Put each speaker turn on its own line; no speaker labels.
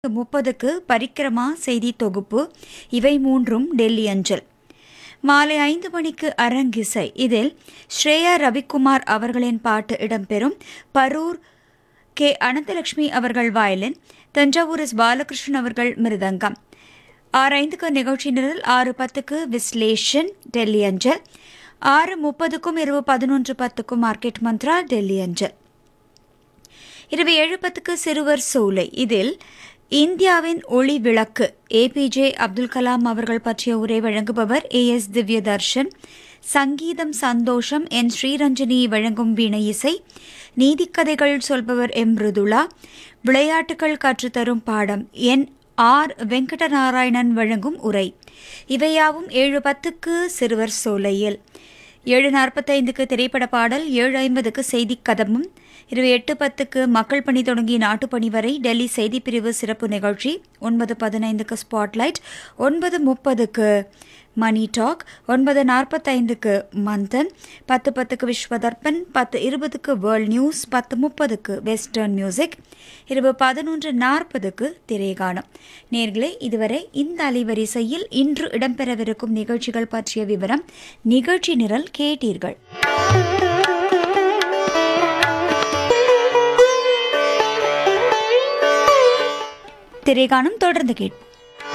முப்பதுக்கு பரிக்கிரமா செய்தி தொகுப்பு இவை மூன்றும் டெல்லி அஞ்சல் மாலை ஐந்து மணிக்கு அரங்கிசை இதில் ஸ்ரேயா ரவிக்குமார் அவர்களின் பாட்டு இடம்பெறும் பரூர் கே அனந்தலட்சுமி அவர்கள் வயலின் தஞ்சாவூர் எஸ் பாலகிருஷ்ணன் அவர்கள் மிருதங்கம் ஆறு ஐந்துக்கு நிகழ்ச்சி நிரல் ஆறு பத்துக்கு விஸ்லேஷன் டெல்லி அஞ்சல் ஆறு முப்பதுக்கும் இரவு பதினொன்று பத்துக்கும் மார்க்கெட் மந்த்ரா டெல்லி அஞ்சல் இரவு ஏழு பத்துக்கு சிறுவர் சோலை இதில் இந்தியாவின் ஒளி விளக்கு ஏபிஜே அப்துல் கலாம் அவர்கள் பற்றிய உரை வழங்குபவர் ஏ எஸ் திவ்யதர்ஷன் சங்கீதம் சந்தோஷம் என் ஸ்ரீரஞ்சனி வழங்கும் வீணை இசை நீதிக்கதைகள் சொல்பவர் எம் மிருதுளா விளையாட்டுகள் கற்றுத்தரும் பாடம் என் ஆர் வெங்கடநாராயணன் வழங்கும் உரை இவையாவும் ஏழு பத்துக்கு சிறுவர் சோலையில் ஏழு நாற்பத்தைந்துக்கு திரைப்பட பாடல் ஏழு ஐம்பதுக்கு செய்தி கதமும் இரவு எட்டு பத்துக்கு மக்கள் பணி தொடங்கி நாட்டுப்பணி வரை டெல்லி செய்திப்பிரிவு சிறப்பு நிகழ்ச்சி ஒன்பது பதினைந்துக்கு ஸ்பாட்லைட் ஒன்பது முப்பதுக்கு மணி டாக் ஒன்பது நாற்பத்தைந்துக்கு மந்தன் பத்து பத்துக்கு விஸ்வதர்பன் பத்து இருபதுக்கு வேர்ல்ட் நியூஸ் பத்து முப்பதுக்கு வெஸ்டர்ன் மியூசிக் இரவு பதினொன்று நாற்பதுக்கு திரைகானம் நேர்களே இதுவரை இந்த அலைவரிசையில் இன்று இடம்பெறவிருக்கும் நிகழ்ச்சிகள் பற்றிய விவரம் நிகழ்ச்சி நிரல் கேட்டீர்கள் திரைகானம் தொடர்ந்து கேட்